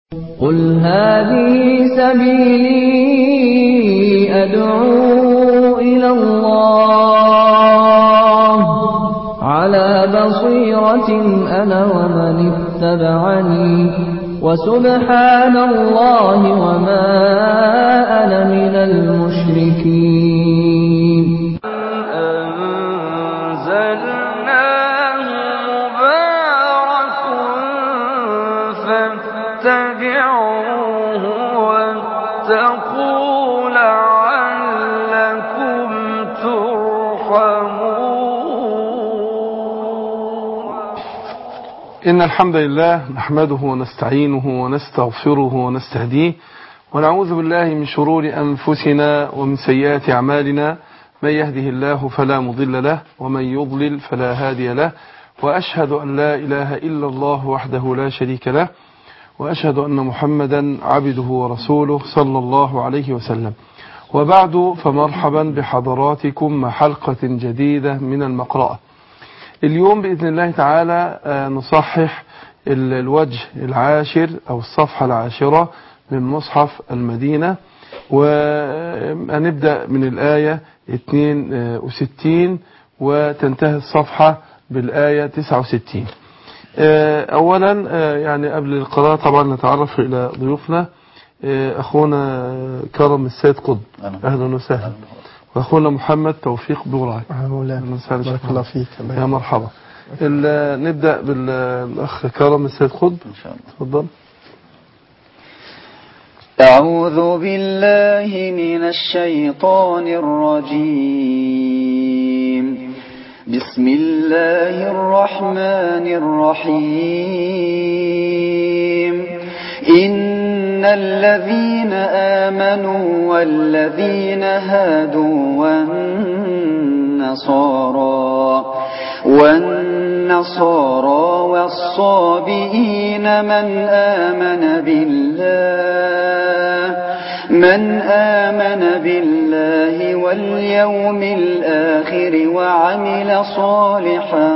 قل هذه سبيلي أدعو إلى الله على بصيرة أنا ومن اتبعني وسبحان الله وما أنا من المشركين أنزلناه مبارك فاتبعوه واتقوا لعلكم ترحمون إن الحمد لله نحمده ونستعينه ونستغفره ونستهديه ونعوذ بالله من شرور أنفسنا ومن سيئات أعمالنا من يهده الله فلا مضل له ومن يضلل فلا هادي له وأشهد أن لا إله إلا الله وحده لا شريك له وأشهد أن محمدا عبده ورسوله صلى الله عليه وسلم وبعد فمرحبا بحضراتكم مع حلقة جديدة من المقرأة اليوم بإذن الله تعالى آه، نصحح ال- الوجه العاشر أو الصفحة العاشرة من مصحف المدينة وهنبدأ من الآية 62 وتنتهي الصفحة بالآية 69 آه، أولا آه، يعني قبل القراءة طبعا نتعرف إلى ضيوفنا آه، أخونا كرم السيد قطب أهلا وسهلا وأخونا محمد توفيق بورعي مولانا أهلا وسهلا بارك شكرا. الله فيك الله يا مرحبا ال- نبدأ بالأخ كرم السيد قطب إن شاء الله تفضل أعوذ بالله من الشيطان الرجيم بسم الله الرحمن الرحيم إن الذين آمنوا والذين هادوا والنصارى والنصارى والصابئين من آمن بالله من آمن بالله واليوم الآخر وعمل صالحا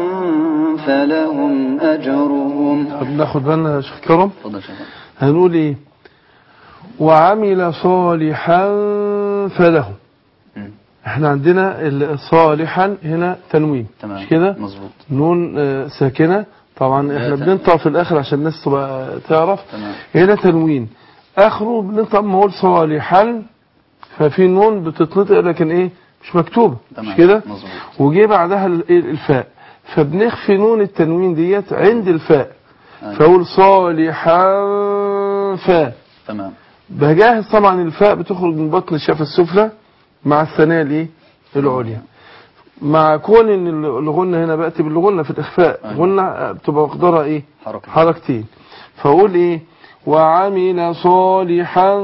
فلهم أجرهم طب ناخد بالنا يا شيخ كرم تفضل شيخ هنقول إيه وعمل صالحا فله مم. احنا عندنا ال- صالحا هنا تنوين تمام مش كده مظبوط نون آه، ساكنة طبعا احنا تمام. بننطق في الاخر عشان الناس تبقى تعرف تمام هنا تنوين اخره بننطق ما اقول صالحا ففي نون بتتنطق لكن ايه مش مكتوبة تمام مش كده مظبوط وجي بعدها ال- إيه الفاء فبنخفي نون التنوين ديت عند الفاء أيوة. فاقول صالحا فاء تمام بجهز طبعا الفاء بتخرج من بطن الشفة السفلى مع الثانية الايه العليا مع كون ان ال- الغنة هنا بأتي بالغنة في الإخفاء أيوة. غنة بتبقى مقدارها ايه حركة حركتين فأقول ايه وعمل صالحا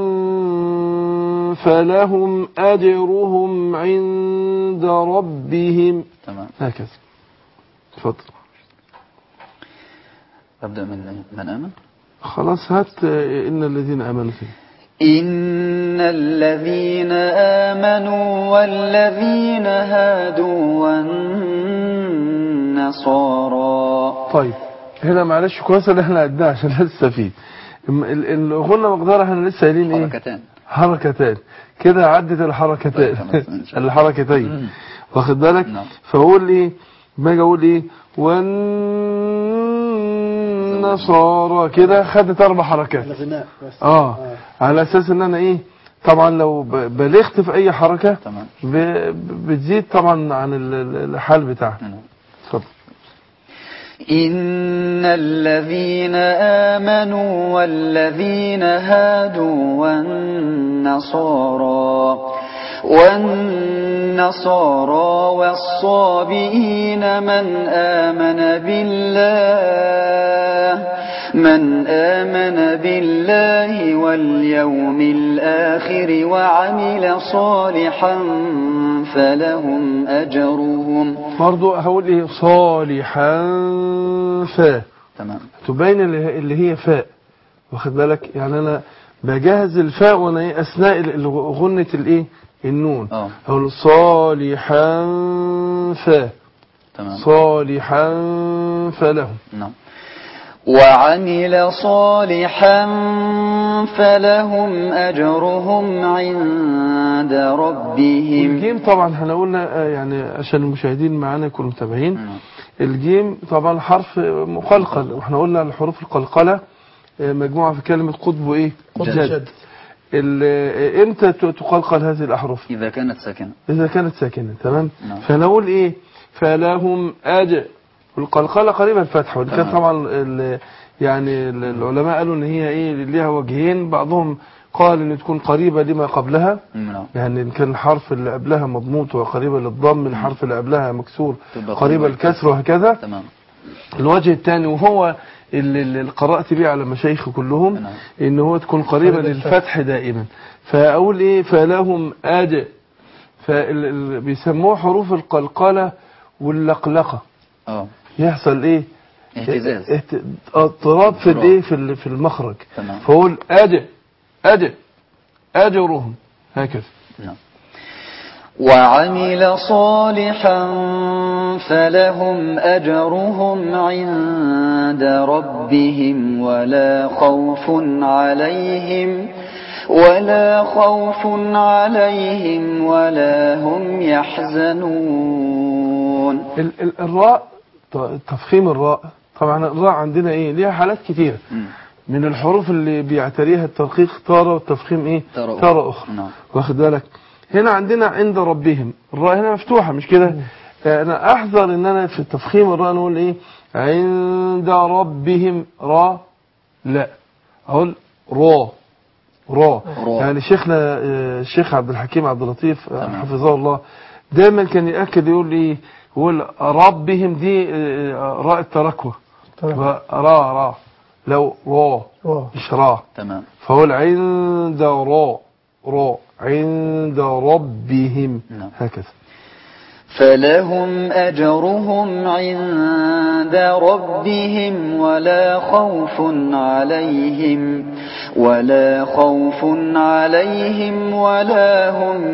فلهم أجرهم عند ربهم تمام هكذا اتفضل أبدأ من من آمن خلاص هات آه، إن الذين آمنوا فيه إن الذين آمنوا والذين هادوا والنصارى طيب هنا معلش كويس اللي احنا عدناه عشان نستفيد الم- ال- الغنة مقدارها احنا لسه قايلين ايه حركتان حركتان كده عدت الحركتان طيب، خلاص، إن شاء الله. الحركتين واخد بالك نعم. فاقول ايه ما اجي اقول ايه والنصارى كده خدت اربع حركات الغناء بس اه على اساس ان انا ايه طبعا لو ب- بلغت في اي حركة تمام ب- ب- بتزيد طبعا عن ال- ال- الحال بتاعها نعم. اتفضل إن الذين آمنوا والذين هادوا والنصارى والنصارى والصابئين من آمن بالله من آمن بالله واليوم الآخر وعمل صالحا فلهم أجرهم برضو هقول ايه صالحا فا تمام تبين اللي هي- اللي هي فاء واخد بالك يعني انا بجهز الفاء وانا ايه اثناء ال- ال- غنة الايه النون اه اقول صالحا فا تمام صالحا فلهم نعم وعمل صالحا فلهم أجرهم عند ربهم الجيم طبعا احنا قلنا آه، يعني عشان المشاهدين معانا يكونوا متابعين الجيم طبعا حرف مقلقل واحنا قلنا الحروف القلقلة آه، مجموعة في كلمة قطب وايه جد ال- آه، امتى ت- تقلقل هذه الاحرف إذا كانت ساكنة اذا كانت ساكنة تمام نعم. فنقول ايه فلهم اج القلقلة قريبة الفتحة ودي كانت تمام. طبعا ال- يعني ال- العلماء قالوا ان هي ايه ليها وجهين بعضهم قال ان تكون قريبة لما قبلها نعم يعني إن كان الحرف اللي قبلها مضموط وقريبة للضم الحرف اللي قبلها مكسور تبقى قريبة قريبة الكسر وهكذا تمام الوجه الثاني وهو اللي اللي قرأت بيه على مشايخ كلهم نعم. إن هو تكون قريبة قريبة للفتح دائما فأقول إيه فلهم أج فبيسموه حروف القلقلة واللقلقة اه يحصل إيه اهتزاز اهت- اضطراب في اضطراب. الايه في ال- في المخرج تمام. فاقول أج أج أجرهم هكذا نعم وعمل صالحا فلهم أجرهم عند ربهم ولا خوف عليهم ولا خوف عليهم ولا هم يحزنون ال- ال- الراء ت- تفخيم الراء طبعا الراء عندنا ايه ليها حالات كتيرة مم. من الحروف اللي بيعتريها الترقيق تارة والتفخيم ايه تارة أخرى. تارة اخرى نعم. واخد بالك هنا عندنا عند ربهم الراء هنا مفتوحة مش كده انا احذر ان انا في تفخيم الراء نقول ايه عند ربهم را لا اقول را را را. يعني شيخنا آه، الشيخ عبد الحكيم عبد اللطيف آه، تمام. حفظه الله دايما كان يأكد يقول لي يقول ربهم دي آه، راء التركوة را را لو را مش را تمام فهو عند را را عند ربهم نعم. هكذا فلهم أجرهم عند ربهم ولا خوف عليهم ولا خوف عليهم ولا هم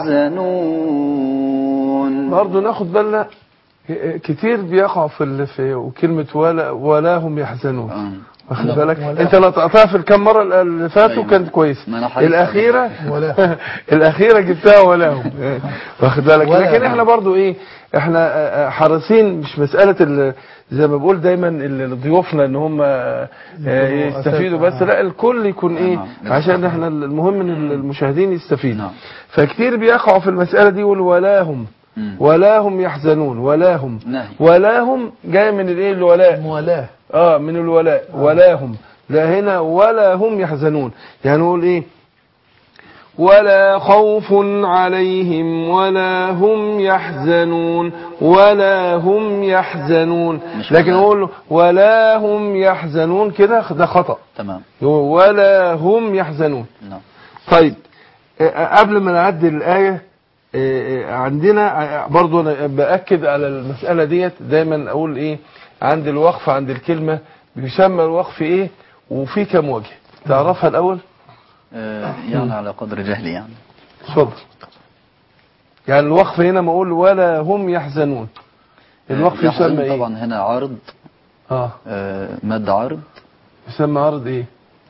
يحزنون برضه ناخد بالنا كتير بيقع في ال- في كلمة ولا ولا هم يحزنون آه. واخد لا، بالك ولا. انت نطقتها في الكام مرة اللي فاتوا أيوة. كانت كويس ما أنا حريص الأخيرة ولا. الأخيرة جبتها ولا هم واخد بالك ولا. لكن احنا برضو ايه احنا آه، آه، حريصين مش مسألة ال- زي ما بقول دايما ال- ضيوفنا ان هم آه، آه، يستفيدوا بس لا الكل يكون ايه نعم. عشان احنا المهم ان المشاهدين يستفيدوا نعم. فكتير بيقعوا في المسألة دي يقول ولا هم مم. ولا هم يحزنون ولا هم نهي. ولا هم جاي من الايه الولاء موالاه اه من الولاء ولا هم لا هنا ولا هم يحزنون يعني نقول ايه ولا خوف عليهم ولا هم يحزنون ولا هم يحزنون مش لكن ولا. نقول له ولا هم يحزنون كده ده خطأ تمام يقول ولا هم يحزنون نعم طيب آه، قبل ما نعدي الآية آه، آه، عندنا آه، برضو أنا بأكد على المسألة ديت دايما أقول إيه عند الوقف عند الكلمة بيسمى الوقف إيه وفي كم وجه تعرفها الأول آه، يعني على قدر جهلي يعني اتفضل يعني الوقف هنا ما أقول ولا هم يحزنون الوقف آه، يحزن يسمى إيه طبعا هنا عرض آه آه، مد عرض يسمى عرض إيه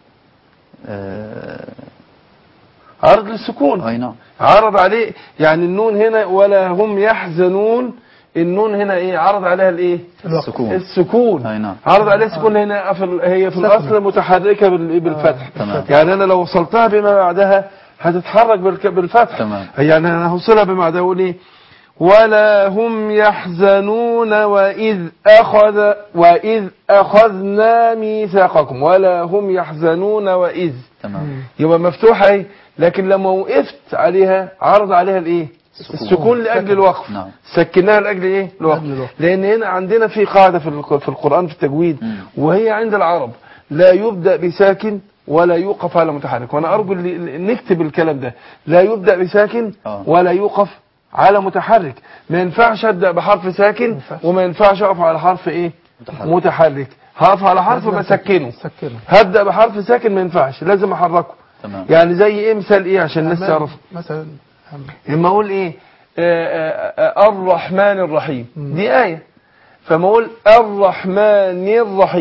آه، عرض للسكون اي نعم عرض عليه يعني النون هنا ولا هم يحزنون النون هنا ايه عرض عليها الايه السكون السكون أي نعم. عرض عليها السكون هنا في ال- هي في الاصل متحركه بال- بالفتح تمام. يعني انا لو وصلتها بما بعدها هتتحرك بالك- بالفتح تمام. يعني انا هوصلها بما بعدها اقول ايه ولا هم يحزنون وإذ أخذ وإذ أخذنا ميثاقكم ولا هم يحزنون وإذ تمام يبقى مفتوحة ايه لكن لما وقفت عليها عرض عليها الايه السكون لاجل الوقف نعم. سكناها لاجل ايه الوقف لأجل الوقف. لان هنا عندنا في قاعده في الق- في القران في التجويد مم. وهي عند العرب لا يبدا بساكن ولا يوقف على متحرك وانا ارجو اللي- اللي- نكتب الكلام ده لا يبدا بساكن آه. ولا يوقف على متحرك ما ينفعش ابدا بحرف ساكن ينفعش. وما ينفعش اقف على حرف ايه متحرك. متحرك هقف على حرف لازم بسكنه سكنه هبدا بحرف ساكن ما ينفعش لازم احركه تمام يعني زي ايه مثال ايه عشان الناس أمام تعرف مثلا أمام. اما اقول ايه آه، آه، آه، الرحمن الرحيم مم. دي آية فما اقول الرحمن الرحيم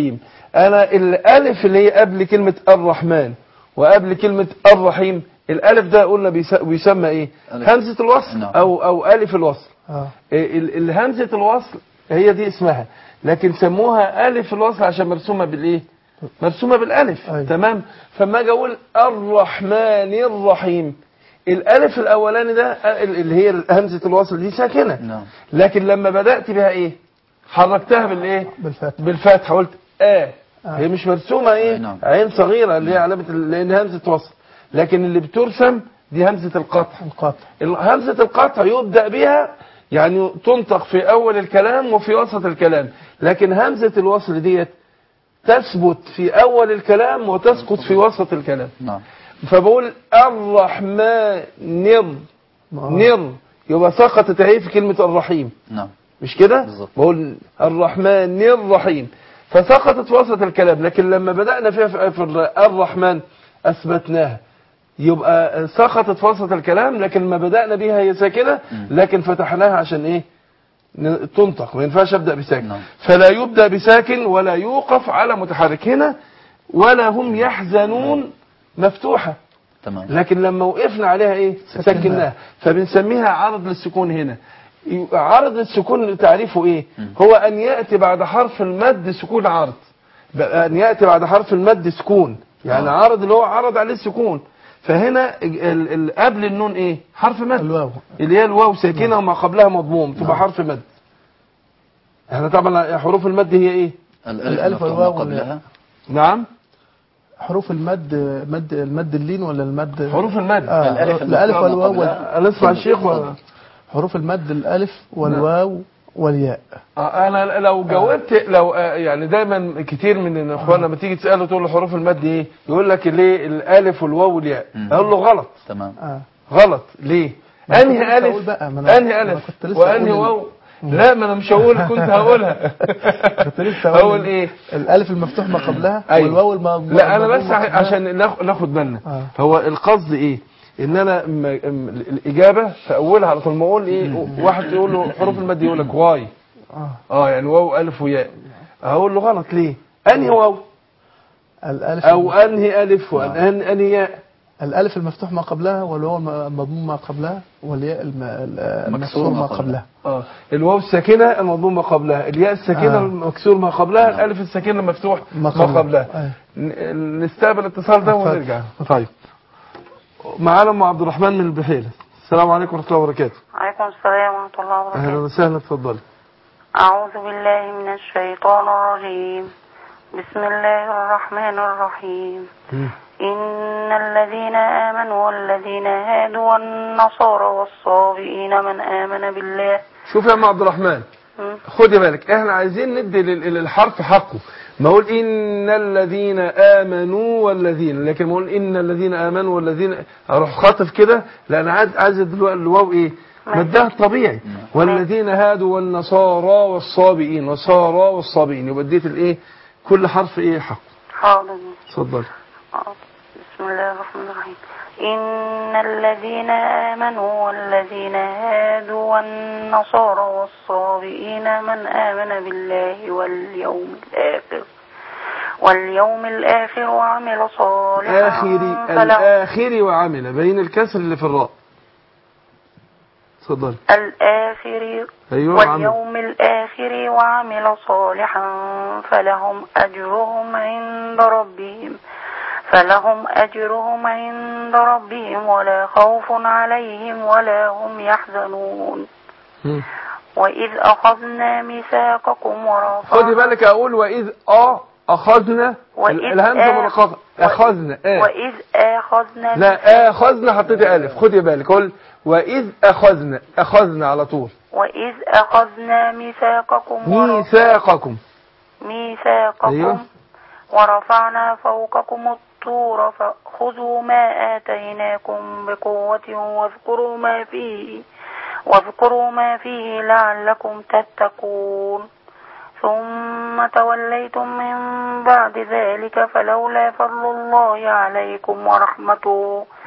انا الالف اللي هي قبل كلمة الرحمن وقبل كلمة الرحيم الالف ده قلنا بيس- بيسمى ايه ألف. همزة الوصل نعم. او او الف الوصل اه ال- الهمزة الوصل هي دي اسمها لكن سموها ألف الوصل عشان مرسومة بالإيه مرسومة بالألف أيوة. تمام فما أجي أقول الرحمن الرحيم الألف الأولاني ده ال- اللي هي همزة الوصل دي ساكنة نعم لكن لما بدأت بها إيه حركتها بالإيه بالفتح بالفتحة قلت آه آه. هي مش مرسومة إيه أي نعم. عين صغيرة اللي هي علامة ال- لأن همزة وصل لكن اللي بترسم دي همزة القطع القطع همزة القطع يبدأ بها يعني تنطق في أول الكلام وفي وسط الكلام لكن همزة الوصل ديت تثبت في أول الكلام وتسقط في وسط الكلام نعم فبقول الرحمن نر ما- نر يبقى سقطت اهي في كلمة الرحيم نعم مش كده بالظبط. بقول الرحمن الرحيم فسقطت في وسط الكلام لكن لما بدأنا فيها في في الرحمن أثبتناها يبقى سقطت في وسط الكلام لكن ما بدأنا بيها هي ساكنة لكن فتحناها عشان ايه ن- تنطق ما ينفعش ابدا بساكن نعم. فلا يبدا بساكن ولا يوقف على متحرك هنا ولا هم يحزنون مفتوحه تمام لكن لما وقفنا عليها ايه سكناها. سكناها فبنسميها عرض للسكون هنا عرض السكون تعريفه ايه هو ان ياتي بعد حرف المد سكون عرض بقى ان ياتي بعد حرف المد سكون يعني آه. عرض اللي هو عرض عليه السكون فهنا ال- ال- قبل النون ايه حرف مد الواو اللي هي الواو ساكنه وما قبلها مضموم تبقى حرف مد احنا طبعا حروف المد هي ايه الألف الألف والواو والواو قبلها نعم حروف المد مد المد اللين ولا المد حروف المد آه الألف الألف المفروض والواو قبلها. وال- نسمع الشيخ ولا حروف المد الألف والواو والياء آه، انا لو جاوبت لو آه، يعني دايما كتير من اخواننا لما تيجي تساله تقول له حروف المد ايه يقول لك ليه الالف والواو والياء مم. اقول له غلط تمام آه غلط ليه ما كنت انهي لسه أقول الف بقى، ما أنا- انهي أنا الف كنت لسه وانهي أقول ال- واو لا ما انا مش هقول كنت هقولها كنت لسه أقول هقول ال- ايه الألف المفتوح ما قبلها أيوة. والواو الم... لا انا المضموم بس ما ع- قبلها. عشان ناخ- ناخد بالنا آه. هو القصد ايه ان انا م... م... الاجابه في اولها على طول ما اقول ايه واحد يقول له حروف المد يقول لك واي آه. اه يعني واو الف وياء اقول له غلط ليه انهي واو الألف او انهي الف وانهي انهي ياء الألف المفتوح ما قبلها والواو الم- المضموم ما قبلها والياء الم... ال- المكسور ما قبلها اه الواو الساكنه المضموم ما قبلها الياء الساكنه آه. المكسور ما قبلها الالف الساكنه المفتوح ما ما قبلها. قبلها أيوة. ن- نستقبل الاتصال ده اتفضل. ونرجع طيب معانا ام عبد الرحمن من البحيره السلام عليكم ورحمه الله وبركاته عليكم السلام ورحمة الله اهلا وبركاته وسهلا اتفضلي أعوذ بالله من الشيطان الرجيم بسم الله الرحمن الرحيم مم. إن الذين آمنوا والذين هادوا والنصارى والصابئين من آمن بالله شوف يا ام عبد الرحمن مم. خدي بالك احنا عايزين ندي لل- للحرف حقه ما اقول ان الذين امنوا والذين لكن ما اقول ان الذين امنوا والذين اروح خاطف كده لا انا عايز عايز دلوقتي الواو ايه مدها الطبيعي والذين هادوا والنصارى والصابئين والصارى والصابئين يبقى اديت الايه كل حرف ايه حق حاضر اتفضل آه. بسم الله الرحمن الرحيم إن الذين آمنوا والذين هادوا والنصارى والصابئين من آمن بالله واليوم الآخر واليوم الآخر وعمل صالحا اخري فله الاخري وعمل بين الكسر اللي في الراء اتفضل الآخر ايوه عمل واليوم الآخر وعمل صالحا فلهم أجرهم عند ربهم فلهم أجرهم عند ربهم ولا خوف عليهم ولا هم يحزنون مم. وإذ أخذنا ميثاقكم ورفعنا خدي بالك اقول واذ اه اخذنا وإذ الهمزه آ- مرققه اخذنا اه وإذ أخذنا لا اخذنا حطيتي الف خدي بالك قول واذ اخذنا اخذنا على طول وإذ أخذنا ميثاقكم ورفعنا ميثاقكم ميثاقكم أيوة. ورفعنا فوقكم الطور فخذوا ما آتيناكم بقوة واذكروا ما فيه واذكروا ما فيه لعلكم تتقون ثم توليتم من بعد ذلك فلولا فضل الله عليكم ورحمته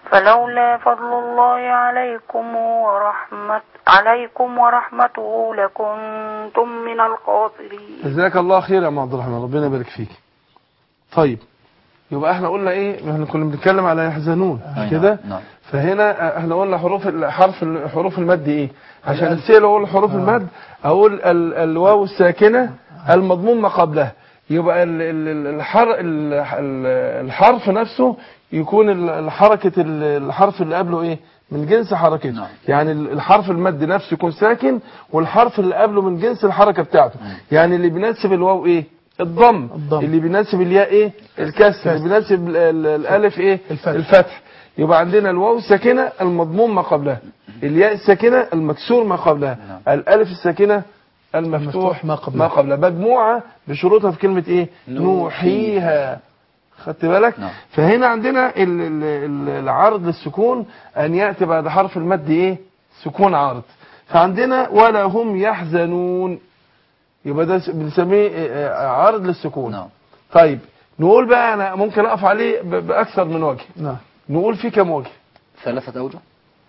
فلولا فضل الله عليكم ورحمة عليكم ورحمته لكنتم من الخاسرين جزاك الله خير يا ام عبد الرحمن ربنا يبارك فيك طيب يبقى احنا قلنا ايه احنا كنا بنتكلم على يحزنون أي مش كده نعم. فهنا احنا قلنا حروف ال- حرف ال- حروف المد ايه عشان السيل اقول حروف المد اقول ال- الواو الساكنه المضمون ما قبلها يبقى ال- ال- ال- الحر ال- ال- الحرف نفسه يكون ال- الحركه ال- الحرف اللي قبله ايه من جنس حركته نعم. يعني ال- الحرف المد نفسه يكون ساكن والحرف اللي قبله من جنس الحركه بتاعته يعني اللي بيناسب الواو ايه الضم الضم. اللي بيناسب الياء ايه الكسر اللي بيناسب ال- ال- الالف ايه الفتح. الفتح يبقى عندنا الواو الساكنه المضموم ما قبلها الياء الساكنه المكسور ما قبلها الالف الساكنه المفتوح المفتوح ما قبلها. ما قبلها مجموعه بشروطها في كلمه ايه نوحيها خدت بالك نعم. فهنا عندنا ال- ال- ال- العرض للسكون ان ياتي بعد حرف المد ايه سكون عارض فعندنا ولا هم يحزنون يبقى ده س- بنسميه آه، آه، عرض للسكون نعم طيب نقول بقى انا ممكن اقف عليه ب- باكثر من وجه نعم نقول فيه كم وجه ثلاثة أوجه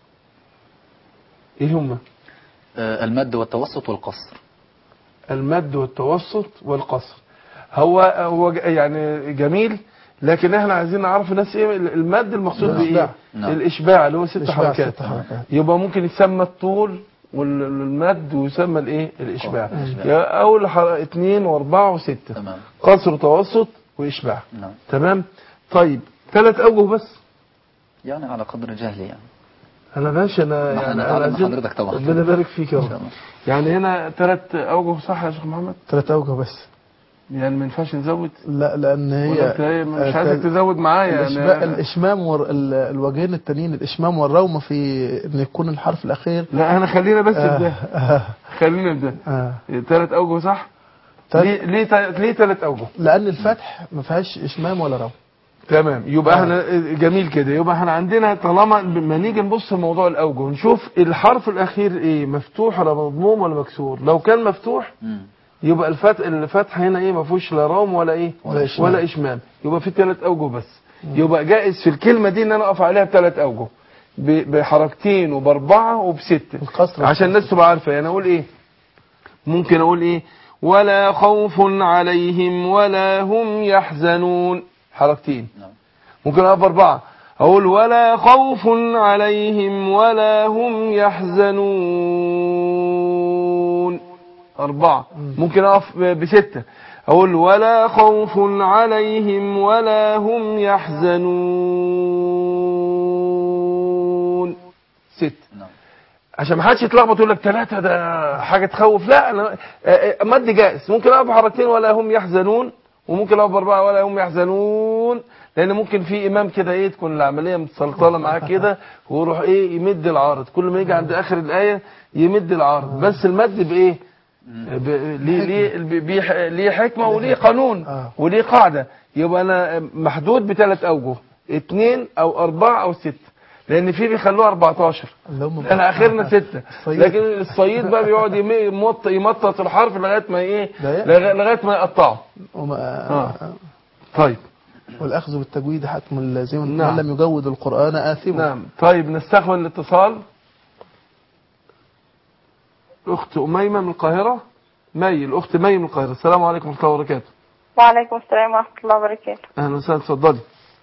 ايه هم آه، المد والتوسط والقصر المد والتوسط والقصر هو هو ج- يعني جميل لكن احنا عايزين نعرف الناس ايه المد المقصود بايه الإشباع. نعم. الاشباع اللي هو ست إشباع حركات ست حركات. يبقى ممكن يسمى الطول والمد ويسمى الايه الاشباع الإشباع. يا اول حر- اتنين واربعة وستة تمام قصر وتوسط واشباع نعم تمام طيب ثلاث اوجه بس يعني على قدر جهلي يعني انا باشا انا نحن يعني نتعلم انا من عايزين- حضرتك طبعا. ربنا يبارك فيك يا إن رب شاء الله يعني هنا ثلاث اوجه صح يا شيخ محمد ثلاث اوجه بس يعني ما ينفعش نزود لا لان ولا هي أنت إيه؟ مش آه، عايزك تزود معايا الإشباع يعني الاشمام ور... ال- الوجهين التانيين الاشمام والرومه في ان يكون الحرف الاخير لا انا خلينا بس في آه ده آه خلينا في ده آه ثلاث اوجه صح تل- ليه ليه تا- ليه ثلاث اوجه لان الفتح ما فيهاش اشمام ولا روم تمام يبقى آه. احنا جميل كده يبقى احنا عندنا طالما لما نيجي نبص لموضوع الاوجه نشوف الحرف الاخير ايه مفتوح ولا مضموم ولا مكسور لو كان مفتوح مم. يبقى الفتح الفتح هنا ايه ما فيهوش لا روم ولا ايه ولا إشمام. ولا اشمام يبقى في ثلاث اوجه بس يبقى جائز في الكلمه دي ان انا اقف عليها بثلاث اوجه ب- بحركتين وباربعه وبسته القصر عشان الناس تبقى عارفه يعني اقول ايه ممكن اقول ايه ولا خوف عليهم ولا هم يحزنون حركتين نعم. ممكن اقف اربعه اقول ولا خوف عليهم ولا هم يحزنون اربعه ممكن اقف ب- بسته اقول ولا خوف عليهم ولا هم يحزنون ست نعم عشان ما حدش يتلخبط يقول لك ثلاثة ده حاجة تخوف لا أنا آه، آه، مد جائز ممكن أقف حركتين ولا هم يحزنون وممكن أقف أربعة ولا هم يحزنون لأن ممكن في إمام كده إيه تكون العملية متسلطلة معاه كده ويروح إيه يمد العارض كل ما يجي عند آخر الآية يمد العارض بس المد بإيه؟ ب- ليه ليه بيح- ليه حكمة وليه قانون آه. وليه قاعدة يبقى أنا محدود بثلاث أوجه اثنين أو أربعة أو ستة لأن في بيخلوها 14 اللي هم احنا اخرنا ستة الصيد. لكن الصيد بقى بيقعد يم- يمط يمطط الحرف لغايه ما ايه لا لغا- لغايه ما يقطعه وما آه. طيب والاخذ بالتجويد حتم لازم نعم. من لم يجود القران اثم نعم طيب نستقبل الاتصال اخت اميمه من القاهره مي الاخت مي من القاهره السلام عليكم ورحمه الله وبركاته وعليكم السلام ورحمة الله وبركاته اهلا وسهلا اتفضلي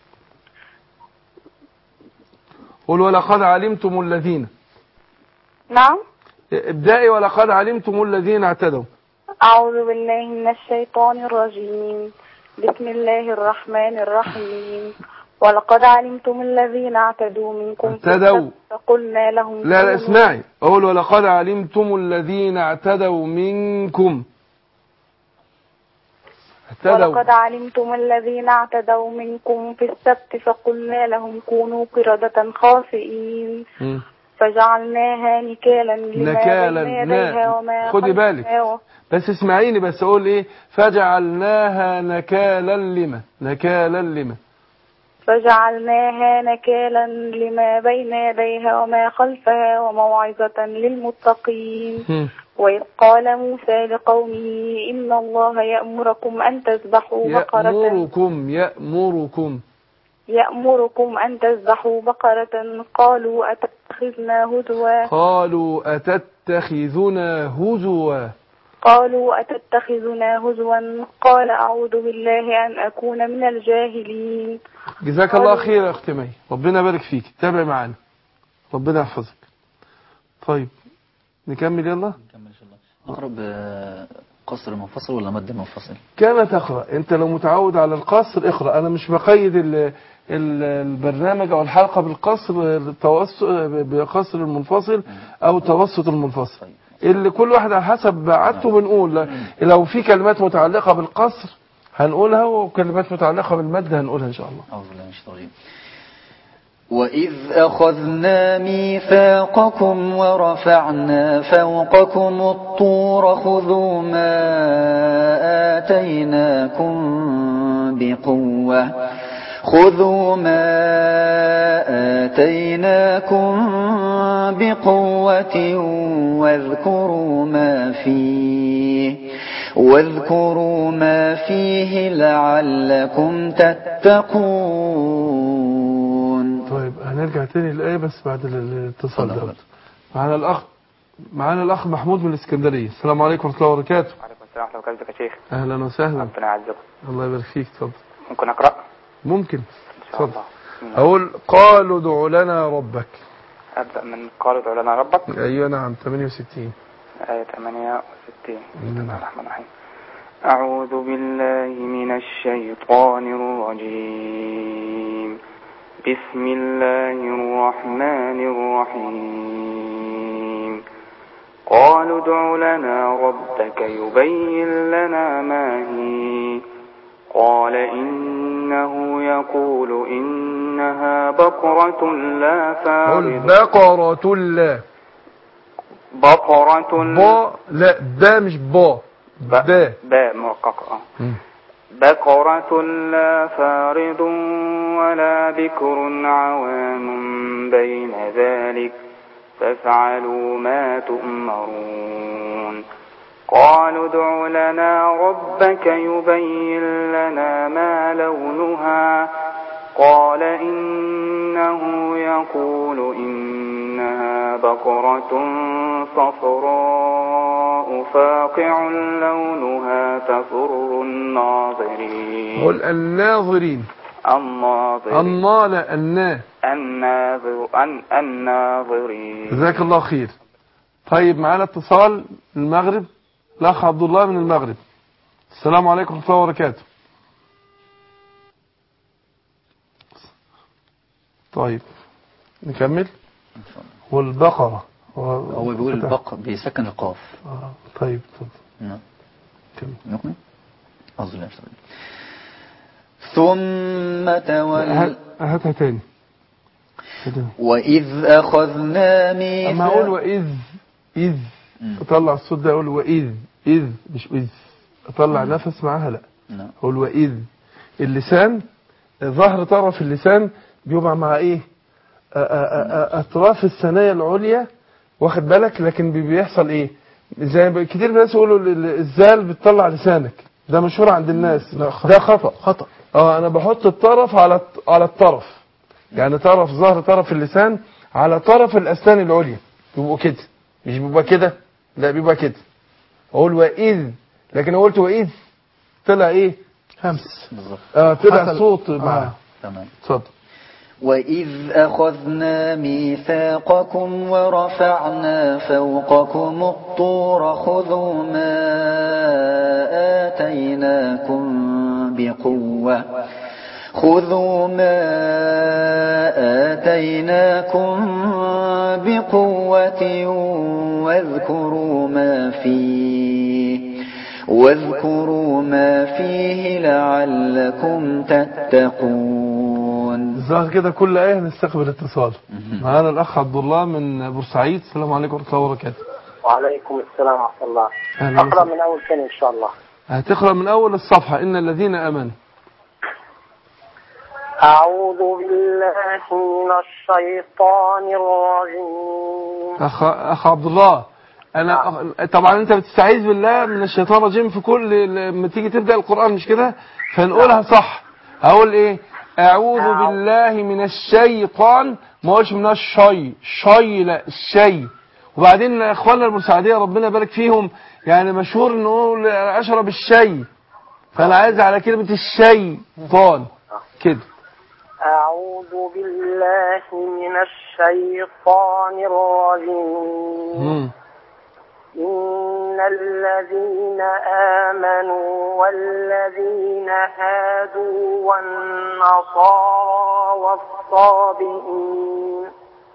قل ولقد علمتم الذين نعم ابدائي ولقد علمتم الذين اعتدوا أعوذ بالله من الشيطان الرجيم بسم الله الرحمن الرحيم ولقد علمتم الذين اعتدوا منكم في اعتدوا. السبت فقلنا لهم لا لا كونوا- اسمعي اقول ولقد علمتم الذين اعتدوا منكم اعتدوا ولقد علمتم الذين اعتدوا منكم في السبت فقلنا لهم كونوا قردة خاسئين مم. فجعلناها نكالا لما نكالا، بين يديها نا- وما خدي خلفها بالك. و- بس اسمعيني بس اقول ايه فجعلناها نكالا لما نكالا لما فجعلناها نكالا لما بين يديها وما خلفها وموعظة للمتقين مم. وإذ قال موسى لقومه إن الله يأمركم أن تذبحوا بقرة يأمركم يأمركم يأمركم أن تذبحوا بقرة قالوا أتتخذنا هزوا قالوا أتتخذنا هزوا قالوا أتتخذنا هزوا قال أعوذ بالله أن أكون من الجاهلين جزاك الله خير يا أختي مي ربنا يبارك فيك تابع معانا ربنا يحفظك طيب نكمل يلا نكمل إن شاء الله نقرأ بقصر منفصل ولا مد منفصل كما تقرأ انت لو متعود على القصر اقرأ انا مش بقيد ال ال البرنامج او الحلقة بالقصر التوسط بقصر المنفصل او توسط المنفصل طيب اللي كل واحد على حسب عادته بنقول لا- لو في كلمات متعلقة بالقصر هنقولها وكلمات متعلقة بالمد هنقولها ان شاء الله أعوذ بالله من الشيطان الرجيم وإذ أخذنا ميثاقكم ورفعنا فوقكم الطور خذوا ما آتيناكم بقوة خذوا ما آتيناكم بقوة واذكروا ما فيه واذكروا ما فيه لعلكم تتقون طيب هنرجع تاني للآية بس بعد ال- الاتصال اتفضل. ده معانا الأخ معانا الأخ محمود من الإسكندرية السلام عليكم ورحمة الله وبركاته وعليكم السلام ورحمة الله وبركاته يا شيخ أهلا وسهلا ربنا يعزكم الله يبارك فيك اتفضل ممكن أقرأ ممكن إن شاء اتفضل الله بسم الله. أقول قالوا ادع لنا ربك أبدأ من قالوا ادع لنا ربك أيوة نعم 68 آية 68 بسم الله نعم. الرحمن الرحيم أعوذ بالله من الشيطان الرجيم بسم الله الرحمن الرحيم قالوا ادع لنا ربك يبين لنا ما هي قال إنه يقول إنها بقرة لا قل فارض بقرة لا بقرة با لا با مش با با باء مرققة آه. مم. بقرة لا فارض ولا بكر عوان بين ذلك فافعلوا ما تؤمرون قالوا ادع لنا ربك يبين لنا ما لونها قال إنه يقول إنها بقرة صفراء فاقع لونها تسر الناظرين قل الناظرين الناظرين النا لا النا الناظر أن الناظرين جزاك الله خير طيب معانا اتصال من المغرب الأخ عبد الله من المغرب السلام عليكم ورحمة الله وبركاته طيب نكمل والبقرة هو بيقول البق بيسكن القاف آه. طيب اتفضل. نعم كمل نكمل أعوذ بالله من الشيطان الرجيم. ثم تول هات- هاتها تاني كده. وإذ أخذنا أما أقول ميثاق وإذ إذ مم. أطلع الصوت ده أقول وإذ إذ مش إذ أطلع نفس معاها لا نعم أقول وإذ اللسان ظهر طرف اللسان بيبقى مع إيه أ- أ- أ- أطراف الثنايا العليا واخد بالك لكن بي- بيحصل إيه زي ما كتير ناس يقولوا ال- ال- الزال بتطلع لسانك ده مشهور عند الناس ده خطأ خطأ اه انا بحط الطرف على الط- على الطرف يعني طرف ظهر طرف اللسان على طرف الاسنان العليا بيبقوا كده مش بيبقى كده لا بيبقى كده اقول واذ لكن لو قلت واذ طلع ايه همس بالظبط اه طلع حصل- صوت آه. معاه تمام اتفضل وإذ أخذنا ميثاقكم ورفعنا فوقكم الطور خذوا ما آتيناكم بقوة خذوا ما آتيناكم بقوة واذكروا ما فيه واذكروا ما فيه لعلكم تتقون الظاهر كده كل ايه هنستقبل اتصال معانا الاخ عبد الله من بورسعيد السلام عليكم ورحمه الله وبركاته وعليكم السلام ورحمة الله اهلا أقرأ وسهلا من أول ثاني إن شاء الله هتقرا من اول الصفحه ان الذين امنوا أعوذ بالله من الشيطان الرجيم اخ اخ عبد الله انا أخ... طبعا انت بتستعيذ بالله من الشيطان الرجيم في كل لما تيجي تبدا القران مش كده فنقولها صح اقول ايه أعوذ أعوذ. بالله من الشيطان ما هوش من الشي شي لا الشي وبعدين يا اخواننا المساعدين ربنا يبارك فيهم يعني مشهور نقول اشرب الشاي فانا عايز على كلمة الشيطان كده أعوذ بالله من الشيطان الرجيم مم. إن الذين آمنوا والذين هادوا والنصارى والصابئين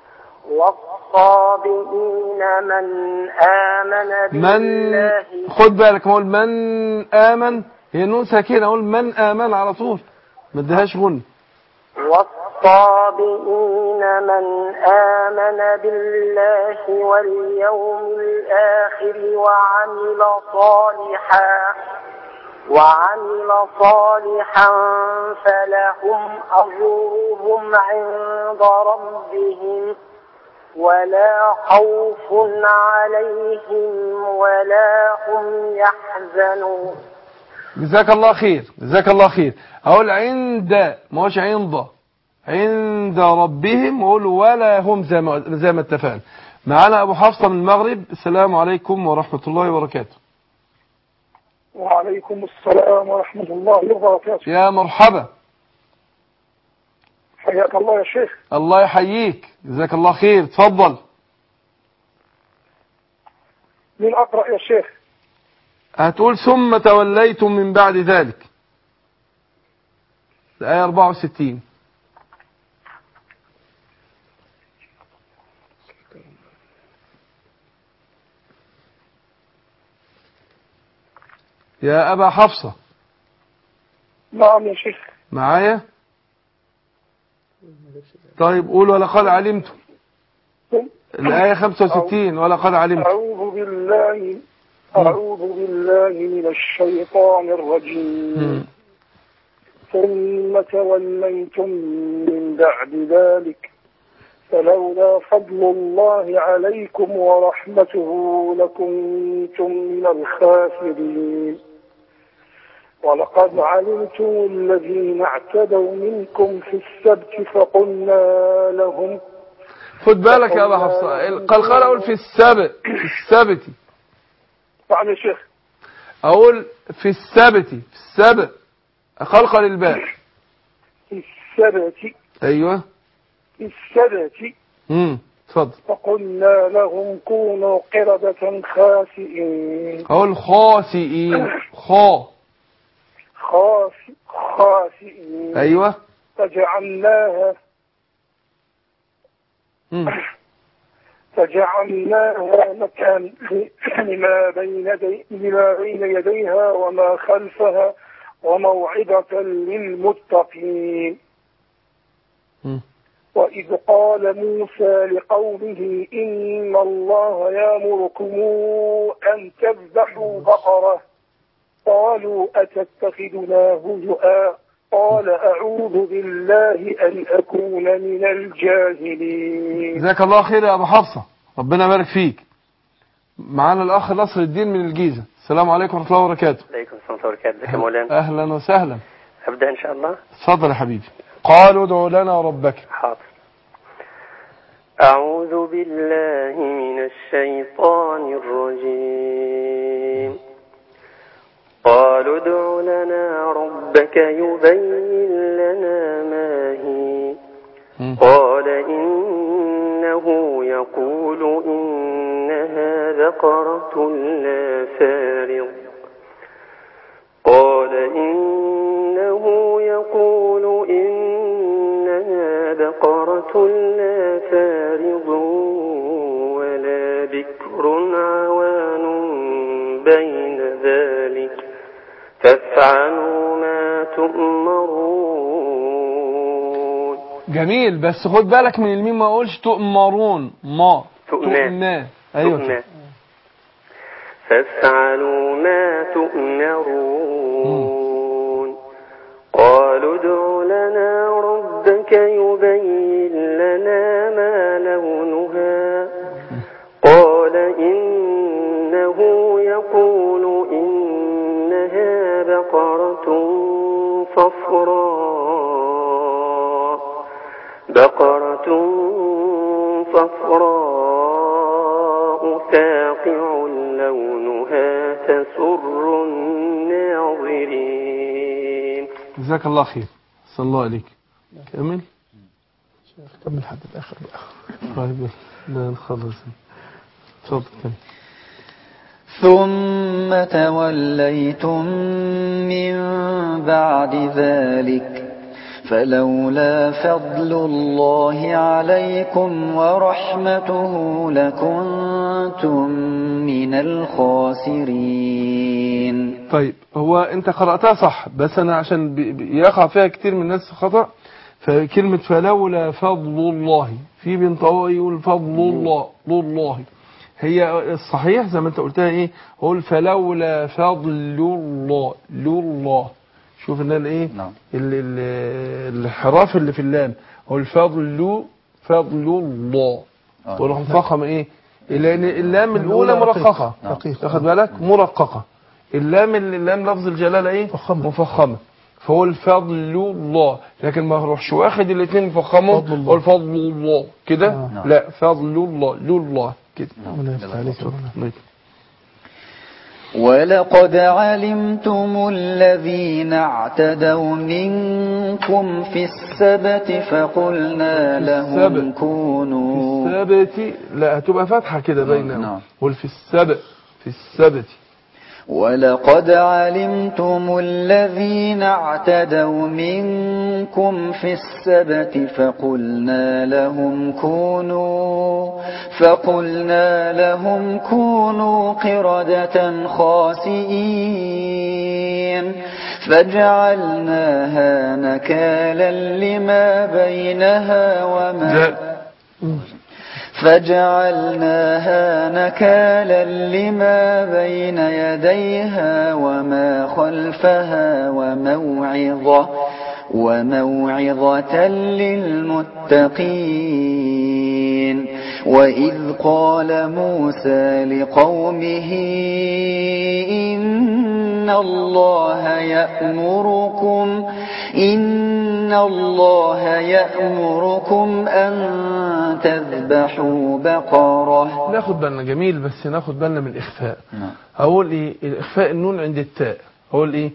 والصابئين من آمن من بالله خد بالك ما اقول من امن هي النون ساكنه اقول من امن على طول ما اديهاش غن والصابئين من آمن بالله واليوم الآخر وعمل صالحا وعمل صالحا فلهم أجرهم عند ربهم ولا خوف عليهم ولا هم يحزنون جزاك الله خير جزاك الله خير اقول عند ما هوش عند عند ربهم واقول ولا هم زي ما زي ما اتفقنا معانا ابو حفصه من المغرب السلام عليكم ورحمه الله وبركاته وعليكم السلام ورحمة الله وبركاته يا مرحبا حياك الله يا شيخ الله يحييك جزاك الله خير اتفضل من أقرأ يا شيخ هتقول ثم توليتم من بعد ذلك الآية 64 يا أبا حفصة نعم يا شيخ معايا طيب قول ولقد علمتم الآية 65 ولقد علمتم أعوذ بالله أعوذ بالله من الشيطان الرجيم مم. ثم توليتم من بعد ذلك فلولا فضل الله عليكم ورحمته لكنتم من الخاسرين ولقد علمتم الذين اعتدوا منكم في السبت فقلنا لهم خد بالك يا أبا حفصة القلقلة أقول في السبت في السبت نعم يا شيخ أقول في السبت في السبت قلقل الباء في السبت أيوه في السبت امم اتفضل فقلنا لهم كونوا قردة خاسئين أقول خاسئين خا خاس خاسئين أيوه فجعلناها مم. فجعلناها مكان لما بين يدي لما بين يديها وما خلفها وموعظة للمتقين مم. وإذ قال موسى لقومه إن الله يأمركم أن تذبحوا بقرة قالوا أتتخذنا هزؤا قال أعوذ بالله أن أكون من الجاهلين جزاك الله خير يا أبو حفصة ربنا يبارك فيك معانا الأخ نصر الدين من الجيزة السلام عليكم ورحمة الله وبركاته عليكم السلام ورحمة الله وبركاته ازيك يا مولانا أهلا وسهلا أبدأ إن شاء الله اتفضل يا حبيبي قالوا ادع لنا ربك حاضر أعوذ بالله من الشيطان الرجيم قالوا ادع لنا ربك يبين لنا ما هي مم. قال إنه يقول إنها بقرة لا فارغ قال إنه يقول إنها بقرة لا فارغ ولا بكر عوان بين ذلك فافعلوا ما تؤمرون جميل بس خد بالك من الميم ما اقولش تؤمرون ما تؤمنا. تؤمنا ايوه تؤمن. كده. فافعلوا ما تؤمرون قالوا ادع لنا ربك يبين لنا ما لونها قال إنه يقول إنها بقرة صفراء بقرة صفراء فاقع لونها تسر الناظرين جزاك الله خير صلى الله عليك كمل كمل لحد الاخر بقى طيب لا نخلص اتفضل كمل ثم توليتم من بعد ذلك فلولا فضل الله عليكم ورحمته لكنتم من الخاسرين طيب هو انت قرأتها صح بس انا عشان بي- بي- يقع فيها كتير من الناس خطأ فكلمة فلولا فضل الله في بين طوائي يقول فضل الله ضل الله هي الصحيح زي ما انت قلتها ايه قول فلولا فضل الله لو الله شوف ان الايه نعم ال- ال- الانحراف اللي في اللام هو الفضل فضل الله آه. وروح مفخم ايه لان اللام الاولى الأولى رقيقة. مرققه رقيقة. تاخد بالك مرققه اللام اللي اللام لفظ الجلاله ايه مفخمة. مفخمه فهو الفضل الله لكن ما اروحش واخد الاثنين مفخمهم فضل الله. هو الفضل الله كده آه. نعم. لا فضل الله لله الله كده ربنا يفتح عليك يا مولانا. طيب. ولقد علمتم الذين اعتدوا منكم في السبت فقلنا لهم السبت. كونوا السبت لا هتبقى فتحه كده بينهم نعم. قول في السبت في السبت ولقد علمتم الذين اعتدوا منكم في السبت فقلنا لهم كونوا فقلنا لهم كونوا قردة خاسئين فجعلناها نكالا لما بينها وما لا. فجعلناها نكالا لما بين يديها وما خلفها وموعظة وموعظة للمتقين وإذ قال موسى لقومه إن الله يأمركم إن الله يأمركم أن تذبحوا بقرة ناخد بالنا جميل بس ناخد بالنا من الاخفاء نعم اقول ايه الاخفاء النون عند التاء اقول ايه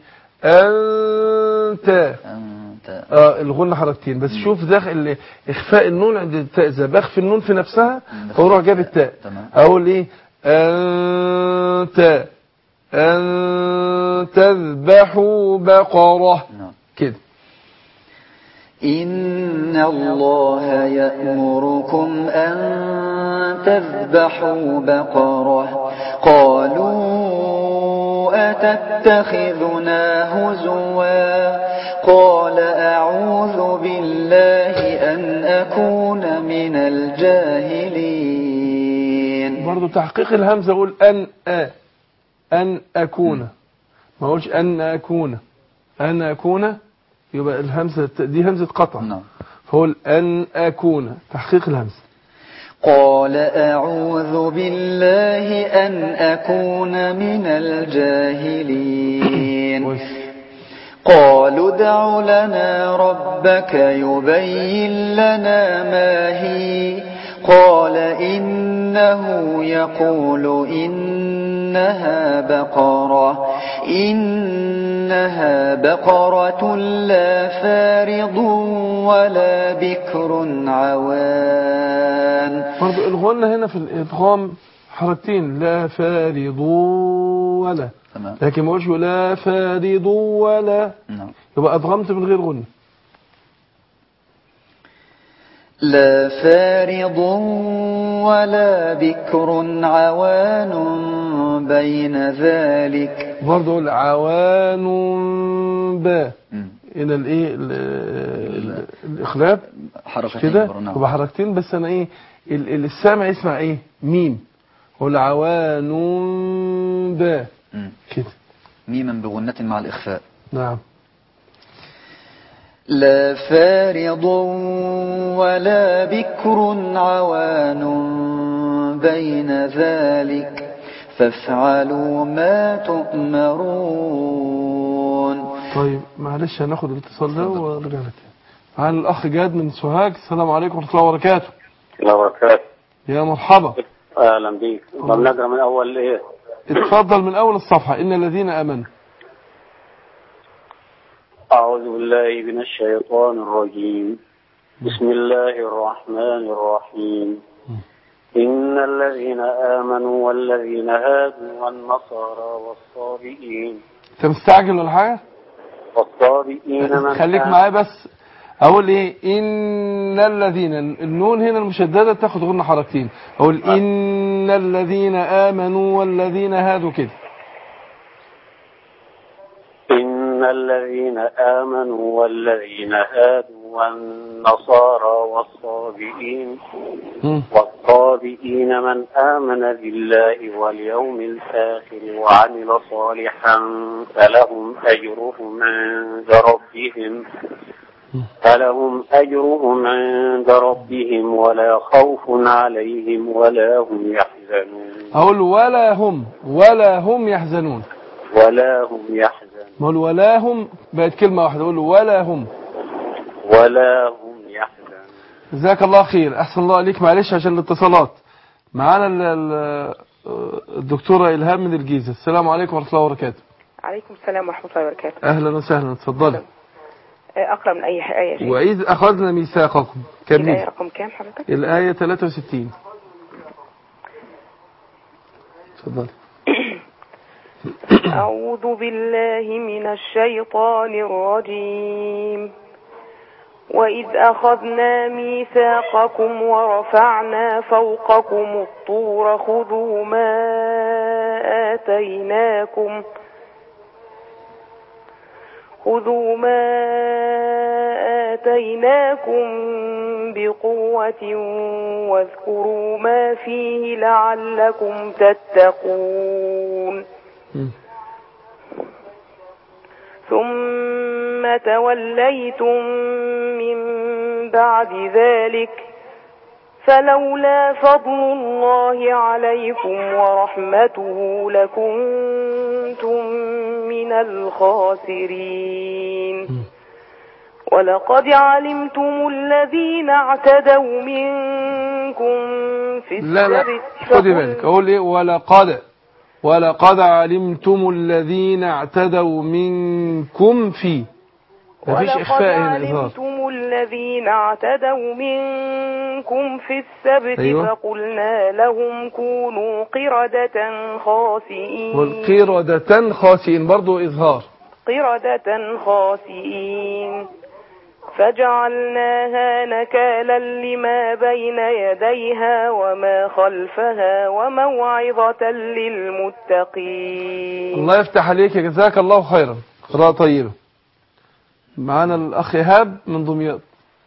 انت أنت اه الغنة حركتين بس شوف داخل اخفاء النون عند التاء اذا بخفي النون في نفسها فاروح جاب التاء تمام. اقول ايه انت ان تذبحوا بقرة نعم كده إن الله يأمركم أن تذبحوا بقرة قالوا أتتخذنا هزوا قال أعوذ بالله أن أكون من الجاهلين برضو تحقيق الهمزة اقول ان أ ان اكون ما اقولش ان اكون ان اكون يبقى الهمزة دي همزة قطع نعم فقول ان اكون تحقيق الهمزة قال أعوذ بالله أن أكون من الجاهلين كويس. قالوا ادع لنا ربك يبين لنا ما هي قال إنه يقول إنها بقرة إنها بقرة لا فارض ولا بكر عوان برضو الغنة هنا في الإدغام حركتين لا فارضوا ولا تمام لكن ما قولش لا فارضوا ولا نعم يبقى أدغمت من غير غنة لا فارض ولا بكر عوان بين ذلك برضو أقول عوان با مم. هنا الايه ال- ال- الاخلاب حركتين كده برضو، نعم. يبقى حركتين بس انا ايه ال- ال- السامع يسمع ايه ميم قول عوان با مم. كده ميما بغنة مع الإخفاء نعم لا فارض ولا بكر عوان بين ذلك فافعلوا ما تؤمرون طيب معلش هناخد الاتصال ده ونرجع لك عن الأخ جاد من سوهاج السلام عليكم ورحمة الله وبركاته الله وبركاته يا مرحبا اهلا بيك طب نقرا من اول ايه اتفضل من أول الصفحة إن الذين آمنوا اعوذ بالله من الشيطان الرجيم بسم الله الرحمن الرحيم إن الذين آمنوا والذين هادوا والنصارى والصابئين أنت مستعجل ولا حاجة؟ والصابئين من خليك آمن- معايا بس أقول إيه إن الذين النون هنا المشددة تاخد غنى حركتين أقول إن الذين آمنوا والذين هادوا كده إن الذين آمنوا والذين هادوا والنصارى والصابئين مم. والصابئين من آمن بالله واليوم الآخر وعمل صالحا فلهم أجرهم عند ربهم فلهم أجرهم عند ربهم ولا خوف عليهم ولا هم يحزنون أقول ولا هم ولا هم يحزنون ولا هم يحزنون ما أقول ولا هم بقت كلمة واحدة أقول ولا هم ولا هم يحزنون جزاك الله خير أحسن الله عليك معلش عشان الاتصالات معانا ال- ال- الدكتورة إلهام من الجيزة السلام عليكم ورحمة الله وبركاته عليكم السلام ورحمة الله وبركاته أهلا وسهلا اتفضلي آه، أقرأ من أي آية يا شيخ وإذ أخذنا ميثاقكم الآية كمل رقم كام حضرتك؟ الآية 63 اتفضلي أعوذ بالله من الشيطان الرجيم وإذ أخذنا ميثاقكم ورفعنا فوقكم الطور خذوا ما آتيناكم خذوا ما آتيناكم بقوة واذكروا ما فيه لعلكم تتقون ثم توليتم من بعد ذلك فلولا فضل الله عليكم ورحمته لكنتم من الخاسرين ولقد علمتم الذين اعتدوا منكم في لا لا السبت خدي بالك أقول إيه ولقد ولقد علمتم الذين اعتدوا منكم في مفيش ولقد إخفاء هنا إظهار علمتم الذين اعتدوا منكم في السبت أيوة. فقلنا لهم كونوا قردة خاسئين والقردة خاسئين برضو إظهار قردة خاسئين فجعلناها نكالا لما بين يديها وما خلفها وموعظة للمتقين الله يفتح عليك جزاك الله خيرا قراءة طيبة معانا الأخ إيهاب من دمياط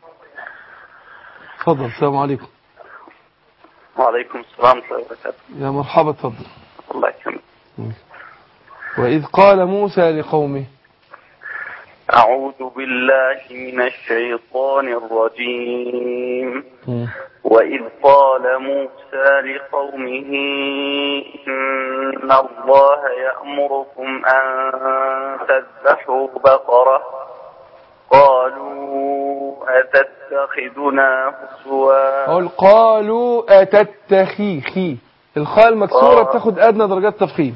اتفضل السلام عليكم وعليكم السلام ورحمة الله وبركاته يا مرحبا اتفضل الله يكرمك وإذ قال موسى لقومه أعوذ بالله من الشيطان الرجيم وإذ قال موسى لقومه إن الله يأمركم أن تذبحوا بقرة قالوا أتتخذنا هزوا أقول قالوا أتتخيخي الخاء المكسورة آه. بتاخد أدنى درجات تفخيم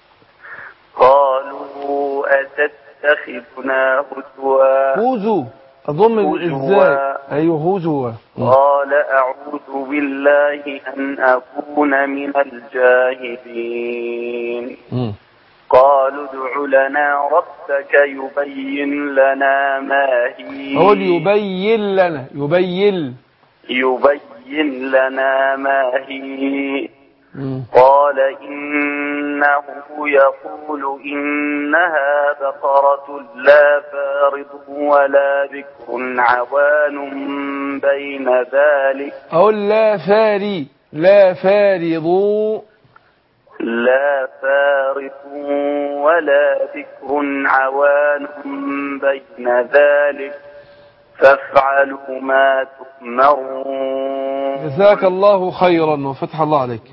قالوا أتتخذنا هزوا هوزو أضم هزوا. الإزاي أيوه هوزو قال أعوذ بالله أن أكون من الجاهلين قالوا ادع لنا ربك يبين لنا ما هي أقول يبين لنا يبين يبين لنا ما هي قال إنه يقول إنها بقرة لا فارض ولا بكر عوان بين ذلك أقول لا فاري لا فارض لا فارق ولا بكر عوان بين ذلك فافعلوا ما تؤمرون جزاك الله خيرا وفتح الله عليك